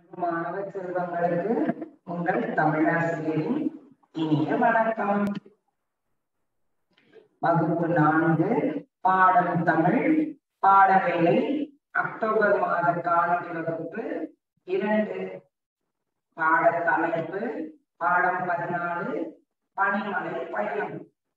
மாணவ செல்வங்களுக்கு உங்கள் தமிழாசிரியரின் இனிய வணக்கம் வகுப்பு நான்கு பாடம் தமிழ் பாடவேளை அக்டோபர் மாத காணொலி வகுப்பு இரண்டு பாட தலைப்பு பாடம் பதினாலு பனிமலை பயணம்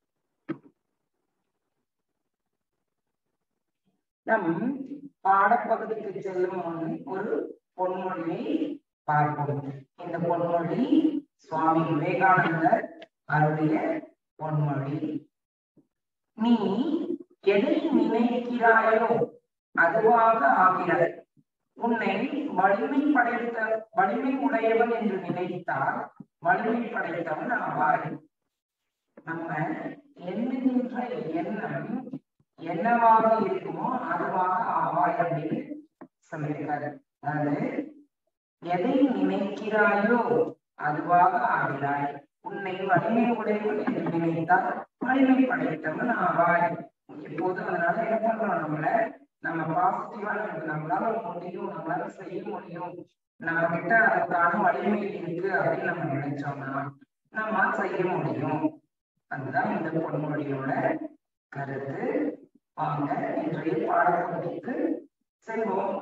நம் பாடப்பகுதிக்கு செல்லும் முன் ஒரு பொன்மொழியை பார்ப்போம் இந்த பொன்மொழி சுவாமி விவேகானந்தர் அருளிய பொன்மொழி நீ எதை நினைக்கிறாயோ அதுவாக ஆகிறாய் உன்னை வலிமை படைத்த வலிமை உடையவன் என்று நினைத்தால் வலிமை படைத்தவன் ஆவாய் நம்ம எண்ணுகின்ற எண்ணம் என்னவாக இருக்குமோ அதுவாக ஆவாய் அப்படின்னு சொல்லியிருக்காரு அதாவது எதை நினைக்கிறாயோ அதுவாக ஆகிறாய் உன்னை வலிமை உடையவன் என்று நினைத்தால் வலிமை படைத்தவன் ஆவாய் எப்போதும் அதனால என்ன பண்றோம் நம்மள நம்ம பாசிட்டிவா நம்ம நம்மளால முடியும் நம்மளால செய்ய முடியும் நம்ம கிட்ட அதுக்கான வலிமை இருக்கு அப்படின்னு நம்ம நினைச்சோம்னா நம்ம செய்ய முடியும் அதுதான் இந்த பொன்மொழியோட கருத்து வாங்க இன்றைய பாடப்பகுதிக்கு செல்வோம்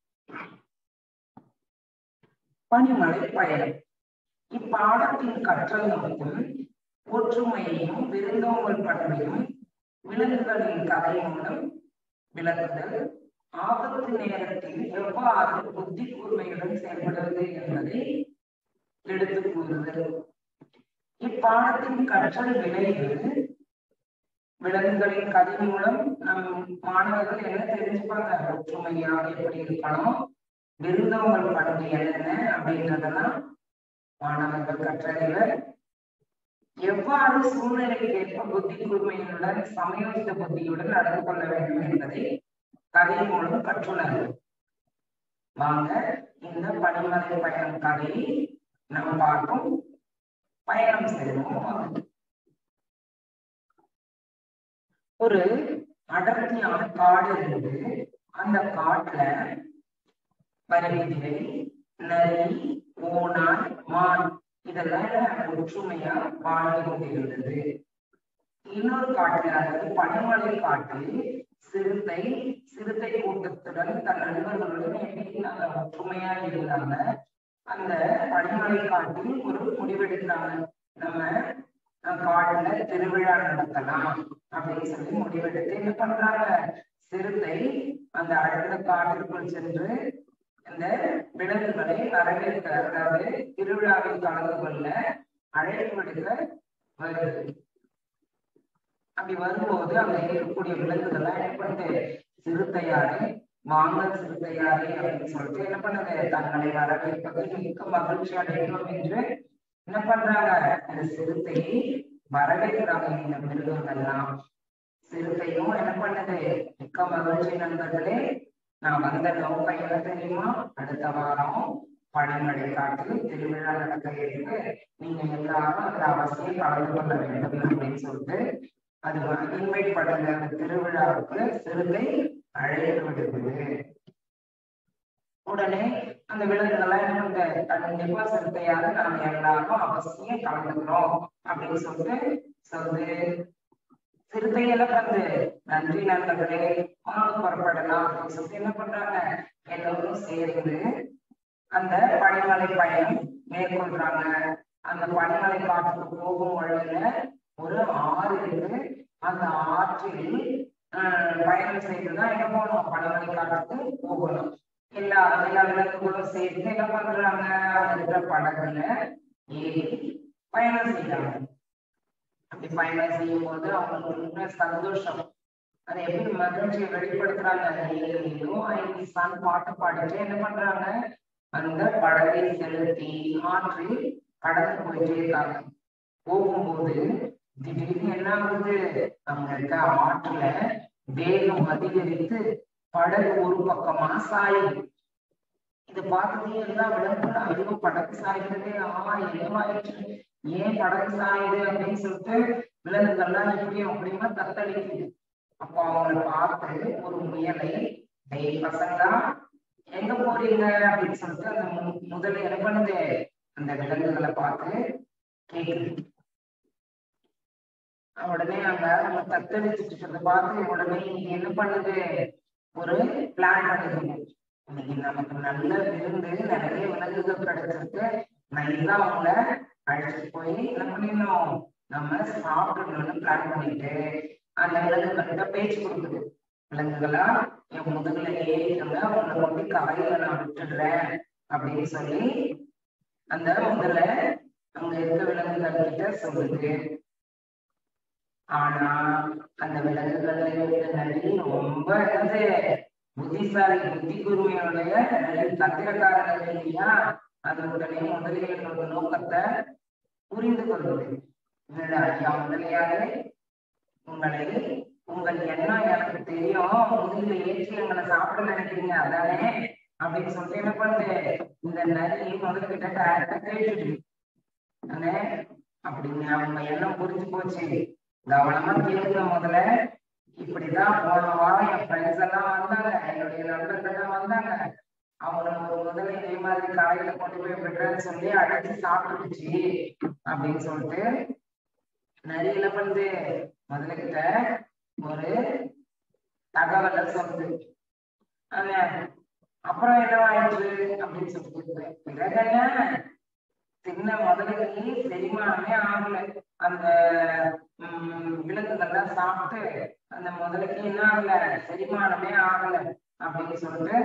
பனிமலை பயணம் இப்பாடத்தின் கற்றல் நோக்கம் ஒற்றுமையையும் விருந்தோம்பல் பண்பையும் விலங்குகளின் கதை மூலம் விளக்குதல் ஆபத்து நேரத்தில் எவ்வாறு புத்தி கூர்மையுடன் செயல்படுவது என்பதை எடுத்து கூறுதல் இப்பாடத்தின் கற்றல் விளைவு விலங்குகளின் கதை மூலம் நம் மாணவர்கள் என்ன தெரிஞ்சுப்பாங்க ஒற்றுமையாக எப்படி இருக்கணும் விருந்தோம்பல் பண்பு என்னென்ன அப்படின்றதெல்லாம் மாணவர்கள் கற்றறிவர் எவ்வாறு சூழ்நிலைக்கு ஏற்ப புத்தி கூர்மையுடன் சமயோசித புத்தியுடன் நடந்து கொள்ள வேண்டும் என்பதை கதை மூலம் கற்றுணர்கள் வாங்க இந்த பனிமலை பயணம் கதையை நாம் பார்ப்போம் பயணம் செய்வோம் வாங்க ஒரு அடர்த்தியான காடு இருந்தது அந்த காட்டுல பருவிதிரை நரி ஓனான் மான் இதெல்லாம் ஒற்றுமையா வாழ்ந்து கொண்டிருந்தது இன்னொரு காட்டுல அதாவது பனிமலை காட்டில் சிறுத்தை சிறுத்தை கூட்டத்துடன் தன் நண்பர்களுடன் எப்படி நாங்க ஒற்றுமையா இருந்தாங்க அந்த பனிமலை காட்டில் ஒரு முடிவெடுக்கிறாங்க நம்ம காட்டுல திருவிழா நடத்தலாம் அப்படின்னு சொல்லி முடிவெடுத்து என்ன பண்றாங்க சிறுத்தை அந்த அடுத்த காட்டிற்குள் சென்று இந்த விலங்குகளை வரவேற்க அதாவது திருவிழாவில் கலந்து கொள்ள அழைப்பு விடுக்க வருது அப்படி வரும்போது அங்க இருக்கக்கூடிய விலங்குகள்லாம் என்ன பண்ணுது சிறுத்தையாரு வாங்க சிறுத்தையாரே அப்படின்னு சொல்லிட்டு என்ன பண்ணுது தங்களை வரவேற்பதில் மிக்க மகிழ்ச்சி அடையணும் என்று என்ன பண்றாங்க அந்த சிறுத்தையை வரவேற்கிறாங்க இந்த மிருகங்கள்லாம் சிறுத்தையும் என்ன பண்ணுது மிக்க மகிழ்ச்சி நண்பர்களே நான் வந்த நோக்கம் என்ன தெரியுமா அடுத்த வாரம் பனிமழை காட்டில் திருவிழா நடக்க இருக்கு நீங்க எல்லாரும் அதுல அவசியம் கலந்து கொள்ள வேண்டும் அப்படின்னு சொல்லிட்டு அது இன்வைட் பண்ணுங்க அந்த திருவிழாவுக்கு சிறுத்தை அழைத்து விடுகிறது உடனே அந்த விலங்குகள்லாம் என்ன பண்ணுங்க கண்டிப்பா சிறுத்தையாக நாம எல்லாரும் அவசியம் கலந்துக்கிறோம் அப்படின்னு சொல்லிட்டு சொல்லுது சிறுத்தை எல்லாம் வந்து நன்றி நண்பர்களே வாங்க புறப்படலாம் அப்படின்னு சொல்லிட்டு என்ன பண்றாங்க எல்லோரும் சேர்ந்து அந்த பனிமலை பயணம் மேற்கொள்றாங்க அந்த பனிமலை காட்டுக்கு போகும் வழியில ஒரு ஆறு இருக்கு அந்த ஆற்றில் பயணம் செய்துதான் என்ன போகணும் பனிமலை காட்டுக்கு போகணும் எல்லா எல்லா விலங்குகளும் சேர்ந்து என்ன பண்றாங்க இருக்கிற படகுல ஏறி பயணம் செய்யறாங்க அப்படி பயணம் செய்யும் போது அவங்களுக்கு ரொம்ப சந்தோஷம் அதை எப்படி மகிழ்ச்சியை வெளிப்படுத்துறாங்க நீங்களும் ஐந்து சான் பாட்டு பாடிட்டு என்ன பண்றாங்க அந்த படகை செலுத்தி ஆற்றில் கடந்து போயிட்டே இருக்காங்க போகும்போது திடீர்னு என்ன ஆகுது அங்க இருக்க ஆற்றுல வேகம் அதிகரித்து படகு ஒரு பக்கமா சாயுது இதை பார்த்ததே எல்லா விலங்குகளும் ஐயோ படகு சாய்கிறதே ஆமா என்னவாயிற்று ஏன் படகு சாயுது அப்படின்னு சொல்லிட்டு விலங்குகள்லாம் இப்படியும் அப்படியுமா தத்தளிக்குது அப்போ அவங்களை பார்த்து ஒரு முயலை டேய் பசங்களா எங்க போறீங்க அப்படின்னு சொல்லிட்டு அந்த மு- முதல்ல என்ன பண்ணுது அந்த விலங்குகளை பார்த்து கேக்குது உடனே அங்க அவங்க தத்தளிச்சுட்டு இருக்கிறத பார்த்து உடனே இங்க என்ன பண்ணுது ஒரு பிளான் பண்ணுது இன்னைக்கு நமக்கு நல்ல விருந்து நிறைய விலங்குகள் கிடைச்சிருக்கு நல்லா அவங்கள அழைச்சிட்டு போய் என்ன பண்ணிடணும் நம்ம சாப்பிடணும்னு பிளான் பண்ணிட்டு அந்த விலங்குகள்கிட்ட பேச்சு கொடுக்குது விலங்குகளா என் முதுகுல ஏறிக்கங்க உங்களை கொண்டு கரையில நான் விட்டுடுறேன் அப்படின்னு சொல்லி அந்த முதல்ல அங்க இருக்க விலங்குகள் கிட்ட சொல்லுது ஆனா அந்த விலங்குகள்ல இருக்க நரி ரொம்ப என்னது புத்திசாலி புத்தி கூர்மையுடைய நரி தந்திரக்காரர்கள் இல்லையா அது உடனே முதலிகளோட நோக்கத்தை புரிந்து கொள்வது என்னடா ஐயா முதலியாரே உங்களை உங்கள் எண்ணம் எனக்கு தெரியும் முதல்ல ஏற்றி எங்களை சாப்பிட நினைக்கிறீங்க அதானே அப்படின்னு சொல்லிட்டு என்ன பண்ணுது இந்த நரி முதல்ல கிட்ட டேரக்டா கேட்டுட்டு அண்ணே அப்படின்னு அவங்க எண்ணம் புரிஞ்சு போச்சு கவனமா கேளுங்க முதல்ல இப்படிதான் போன வாரம் என் ஃப்ரெண்ட்ஸ் எல்லாம் வந்தாங்க என்னுடைய நண்பர்கள் எல்லாம் வந்தாங்க அவங்க ஒரு முதல்ல இதே மாதிரி காலையில கொண்டு போய் விடுறேன்னு சொல்லி அடைச்சு சாப்பிட்டுச்சு அப்படின்னு சொல்லிட்டு நிறைய என்ன பண்ணுது முதல்ல கிட்ட ஒரு தகவலை சொல்லுது அது அப்புறம் என்னவாயிடுச்சு அப்படின்னு சொல்லிட்டு பிறகு என்ன சின்ன முதலுக்கு செரிமானமே ஆகல அந்த உம் விலங்குகள்லாம் சாப்பிட்டு அந்த முதலுக்கு என்ன ஆகல செரிமானமே ஆகல அப்படின்னு சொல்லிட்டு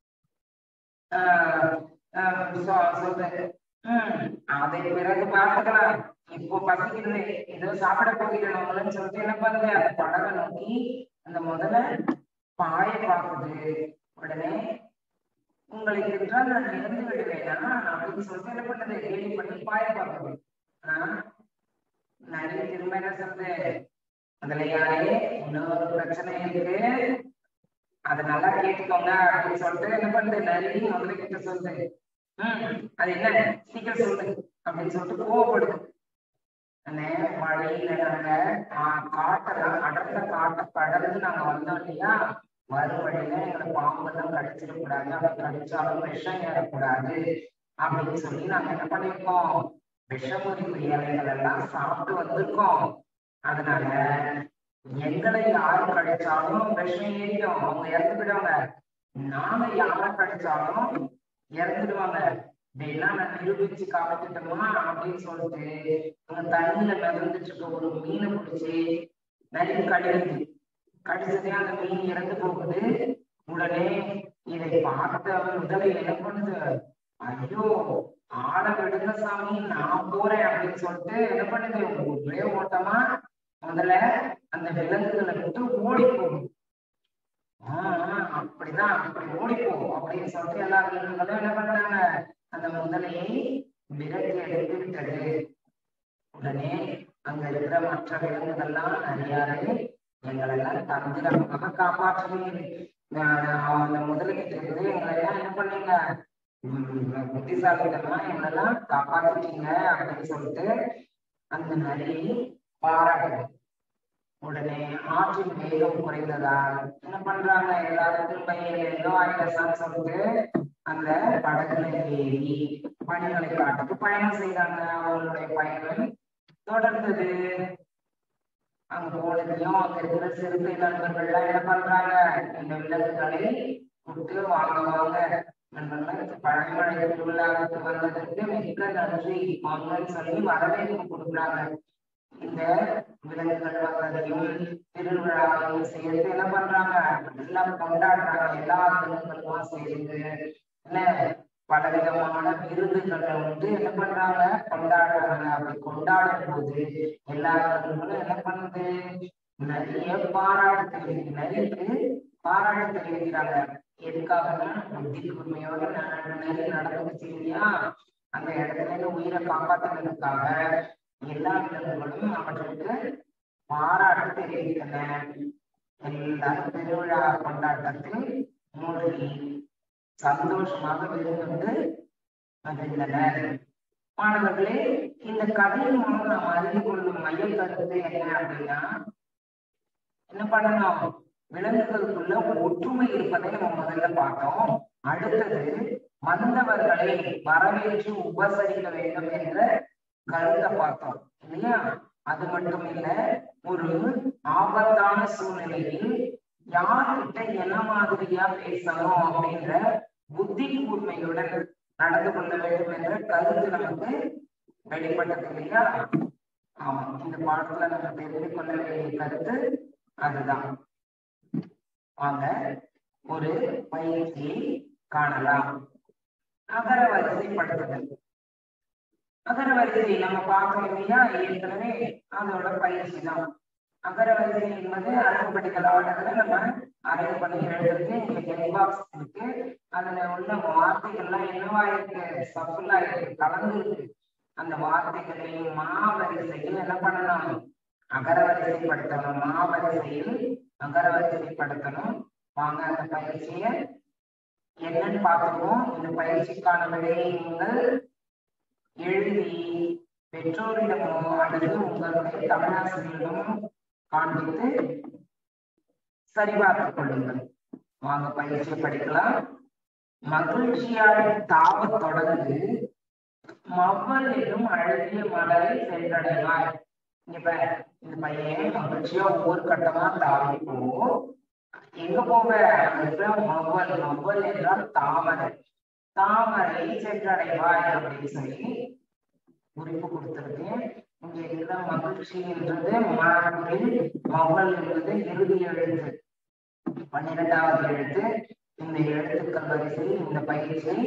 ஆஹ் ஆஹ் சொ- சொல்றது ஹம் அதை பிறகு பார்த்துக்கலாம் இப்போ பசிக்குது ஏதோ சாப்பிட போகிறேன் உங்களுன்னு சொல்லிட்டு என்ன பண்ணுது அந்த படவை நோக்கி அந்த முதல்ல பாய பார்க்குது உடனே உங்களை என்றால் நான் இறந்து விடுவேனா அப்படின்னு சொல்லிட்டு என்ன பண்ணது கேள்வி பண்ணி பாய பார்க்குது ஆனா நிறைய திரும்ப என்ன சொல்றது அதுல யாரே இன்னொரு பிரச்சனை இருக்கு அதை நல்லா கேட்டுக்கோங்க அப்படின்னு சொல்லிட்டு என்ன பண்ணுது நிறைய முதல்ல கிட்ட சொல்லுது ஹம் அது என்ன சீக்கிரம் சொல்லு அப்படின்னு சொல்லிட்டு கோவப்படுது அண்ணே வழியில நாங்க ஆஹ் காட்டெல்லாம் அடர்ந்த காட்டை கடந்து நாங்க வந்தோம் இல்லையா வரும் வழியில எங்களை பாம்பெல்லாம் கடிச்சிடக்கூடாது அப்படி கடிச்சாலும் விஷம் ஏறக்கூடாது அப்படின்னு சொல்லி நாங்க என்ன பண்ணிருக்கோம் விஷமுறிவு இலைகள் எல்லாம் சாப்பிட்டு வந்திருக்கோம் அதனால எங்களை யாரு கடிச்சாலும் விஷம் ஏறிடும் அவங்க இறந்து விடுவாங்க நாம யாரை கடிச்சாலும் இறந்துடுவாங்க இதெல்லாம் நான் நிரூபிச்சு காமிச்சிட்டோமா அப்படின்னு சொல்லிட்டு அங்க தண்ணியில மிதந்துட்டு இருக்க ஒரு மீனை பிடிச்சி நிறைய கடிக்குது கடிச்சதே அந்த மீன் இறந்து போகுது உடனே இதை பார்த்த முதல்ல என்ன பண்ணுது ஐயோ ஆள விடுங்க சாமி நான் போறேன் அப்படின்னு சொல்லிட்டு என்ன பண்ணுது ஒரே ஓட்டமா முதல்ல அந்த விலங்குகளை விட்டு ஓடி போகும் ஆஹ் அப்படிதான் அப்படி ஓடிப்போ அப்படின்னு சொல்லிட்டு எல்லா விலங்குகளும் என்ன பண்றாங்க அந்த முதலையை விரட்டி எடுத்து விட்டது உடனே அங்க இருக்கிற மற்ற விலங்குகள்லாம் அறியாரு எங்களெல்லாம் தந்திரமாக காப்பாற்றுவீங்க அந்த முதலுக்கிட்ட இருந்து எங்களை எல்லாம் என்ன பண்ணீங்க உம் புத்திசாலித்தனமா எங்களெல்லாம் காப்பாத்திட்டீங்க அப்படின்னு சொல்லிட்டு அந்த நரி பாராட்டுது உடனே ஆற்றின் வேகம் குறைந்ததால் என்ன பண்றாங்க எல்லாரும் திரும்ப ஏதோ ஆயிரசான்னு சொல்லிட்டு அந்த படகுல ஏறி பணிகளை காட்டுக்கு பயணம் செய்றாங்க அவங்களுடைய பயணம் தொடர்ந்தது அங்க போனதையும் அங்க இருக்கிற சிறுத்தை நண்பர்கள்லாம் என்ன பண்றாங்க இந்த விலங்குகளை விட்டு வாங்க வாங்க நண்பர்கள் பழமழை திருவிழாவுக்கு வந்ததற்கு மிக்க நன்றி வாங்கன்னு சொல்லி வரவேற்பு கொடுக்குறாங்க இந்த விலங்குகள் வந்ததையும் திருவிழாவையும் சேர்த்து என்ன பண்றாங்க எல்லாம் கொண்டாடுறாங்க எல்லா விலங்குகளுமா சேர்ந்து என்ன பலவிதமான விருதுகளை வந்து என்ன பண்றாங்க கொண்டாடுறாங்க அப்படி கொண்டாடும் போது எல்லா விலங்குகளும் என்ன பண்ணுது நிறைய பாராட்டு தெரிவிக்கு நரிக்கு பாராட்டு தெரிவிக்கிறாங்க எதுக்காகனா புத்தி கூர்மையோட நிறைய நடந்துச்சு இல்லையா அந்த இடத்துல இருந்து உயிரை காப்பாத்துறதுக்காக எல்லா விலங்குகளும் அவர்களுக்கு பாராட்டு தெரிவித்தன எல்லாரும் திருவிழா கொண்டாட்டத்தில் மூழ்கி சந்தோஷமாக விருந்து மகிழ்ந்தனர் மாணவர்களே இந்த கதையின் மூலம் நாம் அறிந்து கொள்ளும் மைய கருத்து என்ன அப்படின்னா என்ன பண்ணணும் விலங்குகளுக்குள்ள ஒற்றுமை இருப்பதை நம்ம முதல்ல பார்த்தோம் அடுத்தது வந்தவர்களை வரவேற்று உபசரிக்க வேண்டும் என்ற கருத்தை பார்த்தோம் இல்லையா அது மட்டும் இல்ல ஒரு ஆபத்தான சூழ்நிலையில் யார்கிட்ட என்ன மாதிரியா பேசணும் அப்படின்ற புத்தி கூர்மையுடன் நடந்து கொள்ள வேண்டும் என்ற கருத்து நமக்கு வெளிப்பட்டது இல்லையா ஆமா இந்த பாடத்துல நம்ம தெரிந்து கொள்ள வேண்டிய கருத்து அதுதான் வாங்க ஒரு பயிற்சியை காணலாம் அகர வரிசைப்படுத்துதல் அகர வரிசை நம்ம பார்க்கணும் இல்லையா ஏற்கனவே அதோட பயிற்சி தான் அகர வரிசை என்பது அரசுப்படிகள் ஆர்டர்ல நம்ம அரைவு பண்ணி எழுதுறது இங்க டென் பாக்ஸ் இருக்கு அதுல உள்ள வார்த்தைகள்லாம் என்னவா இருக்கு சஃபுல்லா இருக்கு கலந்து இருக்கு அந்த வார்த்தைகளை மாவரிசையில் என்ன பண்ணணும் அகர வரிசைப்படுத்தணும் மாவரிசையில் அகர வரிசைப்படுத்தணும் வாங்க அந்த பயிற்சிய என்னன்னு பார்த்துருவோம் இந்த பயிற்சிக்கான விடையை நீங்கள் எழுதி பெற்றோரிடமோ அல்லது உங்களுடைய தமிழாசிரியரிடமோ காண்பித்து சரிபார்த்துக் கொள்ளுங்கள் வாங்க பயிற்சியை படிக்கலாம் மகிழ்ச்சியால் தாவத் தொடர்ந்து மவ்வல் என்னும் அழகிய மலரை சென்றடைவார் இங்க பாரு, இந்த பையன் மகிழ்ச்சியா ஒவ்வொரு கட்டமா தாவி போவோம் எங்க போவ அதுக்கு மவ்வல் மவ்வல் என்றால் தாமரை தாமரை சென்றடைவாய் அப்படின்னு சொல்லி குறிப்பு கொடுத்திருக்கேன் இங்க இருக்கிற மகிழ்ச்சி என்றது மாணவர்கள் மவ்வல் என்பது இறுதி எழுத்து பன்னிரெண்டாவது எழுத்து இந்த எழுத்துக்கள் வரிசையில் இந்த பயிற்சியை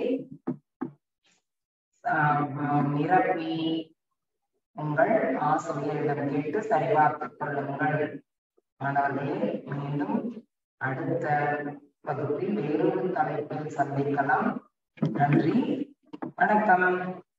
ஆஹ் நிரப்பி உங்கள் ஆசிரியரிடம் கேட்டு சரிபார்த்துக் கொள்ளுங்கள் மாணவர்களே மீண்டும் அடுத்த வகுப்பில் வேறொரு தலைப்பில் சந்திக்கலாம் நன்றி வணக்கம்